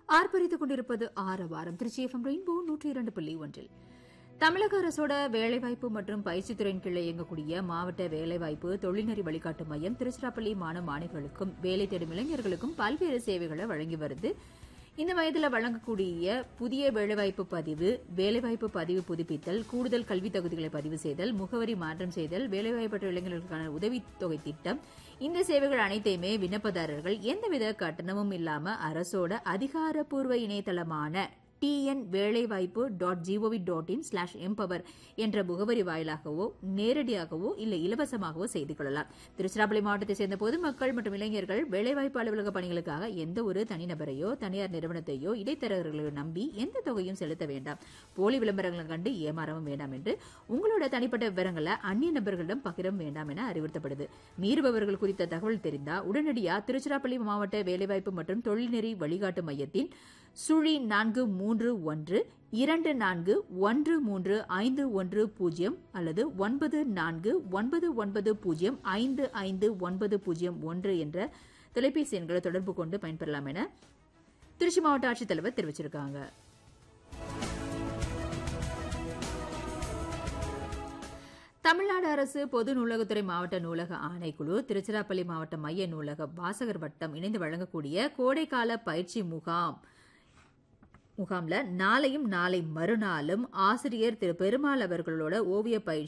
ஆர்ப்பரித்துக் கொண்டிருப்பது ஆரவாரம் Trichy FM rainbow நூற்றி இரண்டு புள்ளி ஒன்றில் தமிழக அரசோட வேலைவாய்ப்பு மற்றும் பயிற்சித்துறையின் கீழே இயங்கக்கூடிய மாவட்ட வேலைவாய்ப்பு தொழில்நெறி வழிகாட்டு மையம் திருச்சிராப்பள்ளி மாணவ மாணவிகளுக்கும் வேலை தேடும் இளைஞர்களுக்கும் பல்வேறு சேவைகளை வழங்கி வருது இந்த வயதில் வழங்கக்கூடிய புதிய வேலைவாய்ப்பு பதிவு வேலைவாய்ப்பு பதிவு புதுப்பித்தல் கூடுதல் கல்வித் தகுதிகளை பதிவு செய்தல் முகவரி மாற்றம் செய்தல் வேலைவாய்ப்பற்ற இளைஞர்களுக்கான உதவித்தொகை திட்டம் இந்த சேவைகள் அனைத்தையுமே விண்ணப்பதாரர்கள் எந்தவித கட்டணமும் இல்லாம அரசோட அதிகாரப்பூர்வ இணையதளமான டிஎன் வேலைவாய்ப்பு dot G O V dot in slash empower என்ற முகவரி வாயிலாகவோ நேரடியாகவோ இல்லை இலவசமாகவோ செய்து கொள்ளலாம் திருச்சிராப்பள்ளி மாவட்டத்தை சேர்ந்த பொதுமக்கள் மற்றும் இளைஞர்கள் வேலைவாய்ப்பு அலுவலக பணிகளுக்காக எந்த ஒரு தனிநபரையோ தனியார் நிறுவனத்தையோ இடைத்தரகர்களையோ நம்பி எந்த தொகையும் செலுத்த வேண்டாம் போலி விளம்பரங்களை கண்டு ஏமாறவும் வேண்டாம் என்று உங்களோட தனிப்பட்ட விவரங்களை அந்நிய நபர்களிடம் பகிரவும் வேண்டாம் என அறிவுறுத்தப்படுது மீறுபவர்கள் குறித்த தகவல் தெரிந்தா உடனடியா திருச்சிராப்பள்ளி மாவட்ட வேலைவாய்ப்பு மற்றும் தொழில்நெறி வழிகாட்டு மையத்தின் சுழி நான்கு மூன்று ஒன்று இரண்டு நான்கு ஒன்று மூன்று ஐந்து ஒன்று பூஜ்ஜியம் அல்லது ஒன்பது நான்கு ஒன்பது ஒன்பது பூஜ்ஜியம் ஐந்து ஐந்து ஒன்பது பூஜ்ஜியம் ஒன்று என்ற தொலைபேசி எண்களை தொடர்பு கொண்டு பயன்பெறலாம் என திருச்சி மாவட்ட ஆட்சித்தலைவர் தெரிவிச்சிருக்காங்க தமிழ்நாடு அரசு பொது நூலகத்துறை மாவட்ட நூலக ஆணைக்குழு திருச்சிராப்பள்ளி மாவட்ட மைய நூலக வாசகர் வட்டம் இணைந்து வழங்கக்கூடிய கோடைக்கால பயிற்சி முகாம் முகாம்ல நாளையும் நாளை மறுநாளும் ஆசிரியர் திரு பெருமாள் அவர்களோட ஓவிய பயிற்சி